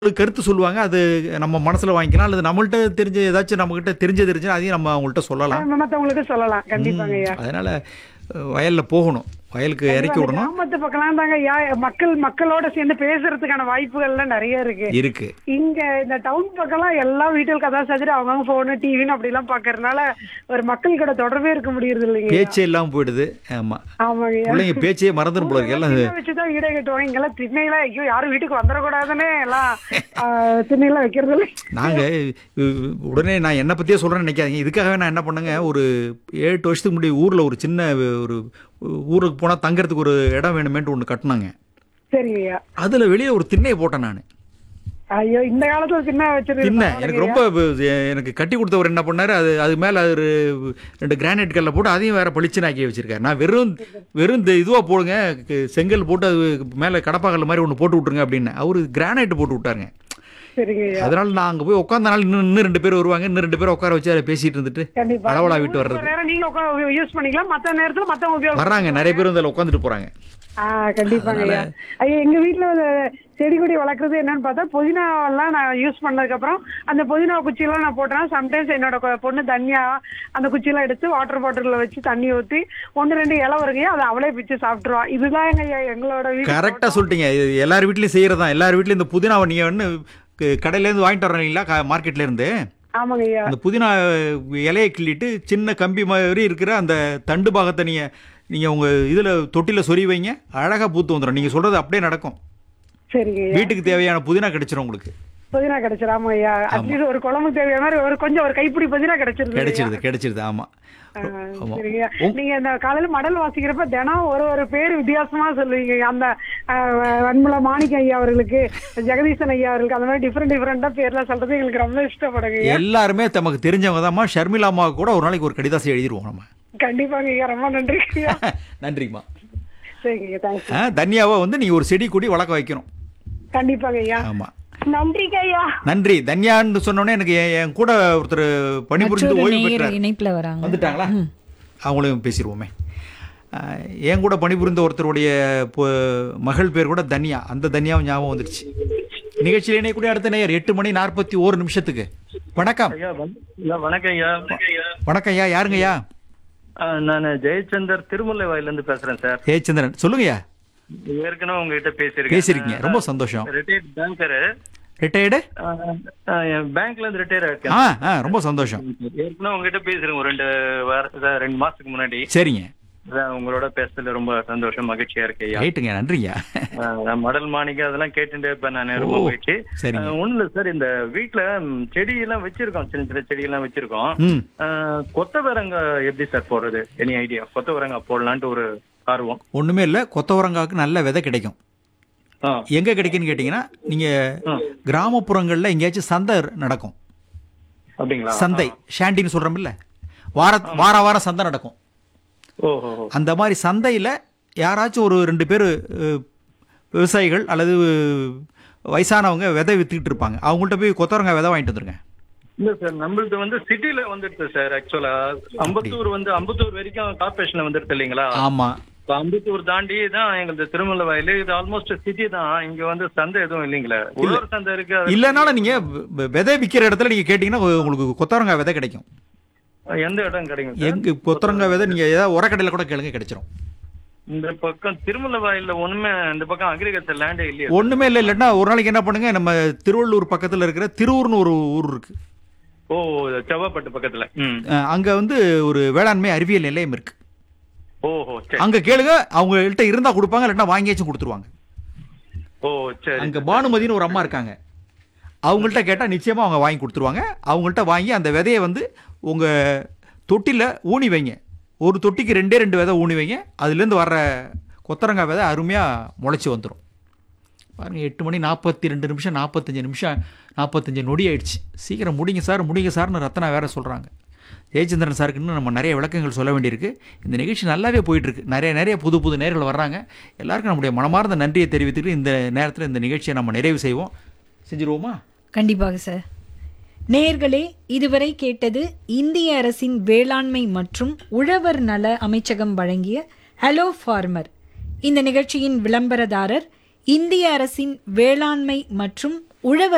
ஒரு கருத்து சொல்லுவாங்க அது நம்ம மனசுல வாங்கிக்கலாம் அல்லது நம்மள்ட்ட தெரிஞ்ச ஏதாச்சும் நம்மகிட்ட தெரிஞ்சது தெரிஞ்சா அதையும் நம்ம அவங்கள்ட்ட சொல்லலாம் மத்தவங்களுக்கு சொல்லலாம் கண்டிப்பாங்க ஐயா அதனால அஹ், வயல்ல போகணும் வயலுக்கு இறக்கி விடணும் கிராமத்து பக்கம்லாம் தாங்க ஐயா மக்கள் மக்களோட சேர்ந்து பேசுறதுக்கான வாய்ப்புகள்லாம் நிறைய இருக்கு இருக்கு இங்க இந்த டவுன் பக்கம்லாம் எல்லாம் வீட்டில் கதா சாத்திட்டு அவங்க போனு டிவின்னு அப்படி எல்லாம் பாக்குறதுனால ஒரு மக்கள் கூட தொடர்பே இருக்க முடியறது இல்லைங்க பேச்சே இல்லாம போயிடுது ஆமா ஆமாங்க ஐயா பிள்ளைங்க பேச்சே மறந்துடும் போல இருக்கு எல்லாம் திண்ணை வச்சுதான் ஈடை கட்டுவாங்க இங்கெல்லாம் திண்ணையில ஐயோ யாரும் வீட்டுக்கு வந்துடக்கூடாதுன்னு எல்லாம் ஆஹ், திண்ணையில வைக்கிறது இல்லை நாங்க உ- உடனே நான் என்னை பத்தியே சொல்றேன்னு நினைக்காதீங்க இதுக்காகவே நான் என்ன பண்ணேங்க ஒரு ஏழு எட்டு வருஷத்துக்கு முன்னாடி ஊர்ல ஒரு சின்ன ஒரு ஊருக்கு போனா தங்கறதுக்கு ஒரு இடம் வேணுமேன்ட்டு ஒன்று கட்டினாங்க சரிங்க ஐயா அதுல வெளியே ஒரு திண்ணையை போட்டேன் நான் ஐயோ இந்த காலத்துல திண்ணை திண்ணை வச்சிருக்கேன் எனக்கு ரொம்ப இது- எனக்கு கட்டி கொடுத்தவர் என்ன பண்ணாரு அது அது மேல ஒரு ரெண்டு கிரானைட் கல்ல போட்டு அதையும் வேற பளிச்சுன்னு ஆக்கி வச்சிருக்காரு நான் வெறும் வெறும் இந்த இதுவா போடுங்க க- செங்கல் போட்டு அது மேல கடப்பாக்கல் மாதிரி ஒன்று போட்டு விட்டுருங்க அப்படின்னு அவரு கிரானைட் போட்டு விட்டாருங்க சரிங்க ஐயா அதனால நான் அங்க போய் உட்காந்தனால இன்னும் இன்னும் ரெண்டு பேர் வருவாங்க இன்னும் ரெண்டு பேர் உட்கார வச்சு அதை பேசிட்டு இருந்துட்டு கண்டிப்பா அளவலா விட்டு வர்றது ஒரு நேரம் நீங்க உட்காந்து யூஸ் பண்ணிக்கலாம் மத்த நேரத்துல மத்தவங்க உபயோகம் வர்றாங்க நிறைய பேர் வந்து அதில் உட்காந்துட்டு போறாங்க ஆ கண்டிப்பாங்க ஐயா ஐயா எங்க வீட்ல ஒரு செடி கொடி வளர்க்குறது என்னன்னு பார்த்தா புதினா எல்லாம் நான் யூஸ் பண்ணதுக்கு அப்புறம் அந்த புதினா குச்சியெல்லாம் நான் போட்டேன்னா சம்டைம்ஸ் என்னோட கொ- பொண்ணு தனியா அந்த குச்சியெல்லாம் எடுத்து வாட்டர் பாட்டில்ல வச்சு தண்ணி ஊத்தி ஒன்று ரெண்டு இலை வருங்க அதை அவளே பிச்சு சாப்பிட்டுருவா இதுதான் எங்க ஐயா எங்களோட வீட்டு கரெக்டா சொல்லிட்டீங்க இது எல்லார் வீட்லயும் செய்யறதா எல்லார் வீட்லயும் இந்த புதினாவை நீங்க வந்து க- கடையில இருந்து வாங்கிட்டு வரணும் இல்லைங்களா மார்க்கெட்ல இருந்து ஆமாங்க ஐயா அந்த புதினா இலையை கிள்ளிட்டு சின்ன கம்பி மாதிரி இருக்கிற அந்த தண்டு பாகத்தை நீங்க நீங்க உங்க இதுல தொட்டில சொறி வைங்க அழகா பூத்து வந்துடும் நீங்க சொல்றது அப்படியே நடக்கும் சரிங்க ஐயா வீட்டுக்கு தேவையான புதினா கிடைச்சிரும் உங்களுக்கு புதினா கிடைச்சிரு ஆமா ஐயா அட்லீஸ்ட் ஒரு குழம்பு தேவையான மாதிரி ஒரு கொஞ்சம் ஒரு கைப்பிடி புதினா கிடைச்சிருது ஐயா. கிடைச்சிருது கிடைச்சிருது ஆமா ஆ, ஆமா சரிங்க உங்க- நீங்க இந்த காலையில மடல் வாசிக்கிறப்ப தினம் ஒரு ஒரு பேர் வித்தியாசமா சொல்லுவீங்க அந்த ஆ, வன்முள மாணிக்க ஐயா அவர்களுக்கு ஜெகதீசன் ஐயா அவர்களுக்கு அந்த மாதிரி டிஃப்ரெண்ட் டிஃப்ரெண்டா பேர்லாம் சொல்றது எங்களுக்கு ரொம்ப இஷ்டப்படுங்க ஐயா எல்லாருமே தமக்கு தெரிஞ்சவங்க தான்மா ஷர்மிளா அம்மாவுக்கு கூட ஒரு நாளைக்கு ஒரு கடிதாசி எழுதிருவோம் நம்ம கண்டிப்பாங்க ஐயா ரொம்ப நன்றி ஐயா நன்றிம்மா சரிங்க ஐயா தேங்க்ஸ் ஆ, தன்யாவை வந்து நீங்க ஒரு செடி கொடி வளர்க்க வைக்கணும் கண்டிப்பாங்க ஐயா ஆமா நன்றிங்க ஐயா நன்றி தன்யான்னு சொன்னோடனே எனக்கு என் என் கூட ஒருத்தர் பணிபுரிந்து மற்றொரு ஓய்வு நேயர் பெற்றார் இணைப்புல வராங்க வந்துட்டாங்களா அவங்களையும் பேசிடுவோமே ஆஹ், என் கூட பணிபுரிந்த ஒருத்தருடைய பொ- மகள் பேர் கூட தன்யா அந்த தன்யாவும் ஞாபகம் வந்துருச்சு நிகழ்ச்சியில் இணையக்கூடிய அடுத்த நேயர் எட்டு மணி நாற்பத்தி ஓரு நிமிஷத்துக்கு வணக்கம் ஐயா வண- ஐயா, வணக்கம் ஐயா வணக்கம் ஐயா யாருங்கய்யா நான் ஜெயச்சந்தர் திருமுல்லை வாயிலிருந்து பேசுறேன் சார் ஏ சந்திரன் சொல்லுங்கய்யா ஏற்கனவே உங்ககிட்ட பேசியிருக்கேன் பேசியிருக்கீங்க ரொம்ப சந்தோஷம் ரிட்டையர்ட் பேங்கரு ரிட்டையர்டு பேங்க்ல இருந்து ரிட்டையர் ஆயிருக்கேன் ஆ ஆ ரொம்ப சந்தோஷம் ஏற்கனவே உங்ககிட்ட பேசிருக்கேன் ஒரு ரெண்டு வார ரெண்டு மாசத்துக்கு முன்னாடி சரிங்க அதான் உங்களோட பேசுறதுல ரொம்ப சந்தோஷம் மகிழ்ச்சியா இருக்கு ஐயா ரைட்டுங்க நன்றிங்க ஆஹ், நான் மடல் மாணிக்கம் அதெல்லாம் கேட்டுட்டே இருப்பேன் நான் ரொம்ப ஓ, போயிடுச்சு சரிங்க. ஒண்ணு இல்ல சார் இந்த வீட்டுல ம், செடி எல்லாம் வச்சிருக்கோம் சின்ன சின்ன செடி எல்லாம் வச்சிருக்கோம் ம் ஆஹ், கொத்தவரங்காய் எப்படி சார் போடுறது எனி ஐடியா கொத்தவரங்காய் போடலான்ட்டு ஒரு ஆர்வம் ஒண்ணுமே இல்லை கொத்தவரங்காவுக்கு நல்ல விதை கிடைக்கும் ஆ எங்க கிடைக்குன்னு கேட்டிங்கன்னா நீங்க ஆ. கிராமப்புறங்கள்ல எங்கேயாச்சும் சந்தை நடக்கும் அப்படிங்களா சந்தை ஷாண்டின்னு சொல்றோம்ல வார வார வாரம் சந்தை நடக்கும் ஓஹோ அந்த மாதிரி சந்தையில் யாராச்சும் ஒரு ரெண்டு பேர் விவசாயிகள் அல்லது வயசானவங்க விதை வித்துக்கிட்டு இருப்பாங்க அவங்கள்ட்ட போய் கொத்தவரங்காய் விதை வாங்கிட்டு வந்துருங்க இல்ல சார் நம்மளது வந்து சிட்டில வந்துடுது சார் ஆக்சுவலா அம்பத்தூர் வந்து அம்பத்தூர் வரைக்கும் கார்பரேஷன்ல வந்துடுது இல்லைங்களா ஆமாம் இப்ப அம்பத்தூர் தாண்டி தான் எங்களது திருமலை வயல் இது ஆல்மோஸ்ட் சிட்டி தான் இங்க வந்து சந்தை எதுவும் இல்லைங்களே உழவர் சந்தை இருக்கு அது- இல்லைனாலும் நீங்கள் விதை விற்கிற இடத்துல நீங்கள் கேட்டிங்கன்னா உங்களுக்கு கொத்தவரங்காய் விதை கிடைக்கும் எந்த இடம் கிடைக்கும் சார் எங்க கொத்தவரங்காய் விதை நீங்கள் ஏதாவது உரக்கடையில் கூட கேளுங்க கிடைச்சிரும் இந்த பக்கம் திருமலை வயல்ல ஒண்ணுமே இந்த பக்கம் அக்ரிகல்ச்சர் லேண்டே இல்லையா ஒன்றுமே இல்லை இல்லைன்னா ஒரு நாளைக்கு என்ன பண்ணுங்க நம்ம திருவள்ளூர் பக்கத்தில் இருக்கிற திருவூர்னு ஒரு ஊர் இருக்கு ஓ செவ்வாப்பட்டு பக்கத்துல ம் அஹ் அங்க வந்து ஒரு வேளாண்மை அறிவியல் நிலையம் இருக்கு ஓஹோ சரி அங்க கேளுங்க அவங்கள்ட்ட இருந்தா கொடுப்பாங்க இல்லைன்னா வாங்கியாச்சும் கொடுத்துருவாங்க ஓ சரி அங்க பானுமதினு ஒரு அம்மா இருக்காங்க அவங்கள்ட்ட கேட்டா நிச்சயமா அவங்க வாங்கி கொடுத்துருவாங்க அவங்கள்ட்ட வாங்கி அந்த விதையை வந்து உங்க தொட்டில ஊனி வைங்க ஒரு தொட்டிக்கு ரெண்டே ரெண்டு விதை ஊனி வைங்க அதுலேருந்து வர்ற கொத்தரங்காய் விதை அருமையா முளைச்சி வந்துடும் பாருங்க எட்டு மணி நாற்பத்தி ரெண்டு நிமிஷம் நாற்பத்தஞ்சு நிமிஷம் நாற்பத்தஞ்சு நொடி ஆயிடுச்சு சீக்கிரம் முடிங்க சார் முடிங்க சார்னு ரத்னா வேற சொல்றாங்க ஜெயச்சந்திரன் சாருக்கு இன்னும் நம்ம நிறைய விளக்கங்கள் சொல்ல வேண்டியிருக்கு இந்த நிகழ்ச்சி நல்லாவே போயிட்டு இருக்கு நிறைய நிறைய புது புது நேர்கள் வர்றாங்க எல்லாருக்கும் நம்முடைய மனமார்ந்த நன்றியை தெரிவித்துட்டு இந்த நேரத்தில் இந்த நிகழ்ச்சியை நம்ம நிறைவு செய்வோம் செஞ்சிருவோமா கண்டிப்பாக சார் நேயர்களே இதுவரை கேட்டது இந்திய அரசின் வேளாண்மை மற்றும் உழவர் நல அமைச்சகம் வழங்கிய ஹலோ ஃபார்மர் இந்த நிகழ்ச்சியின் விளம்பரதாரர் இந்திய அரசின் வேளாண்மை மற்றும் உழவர்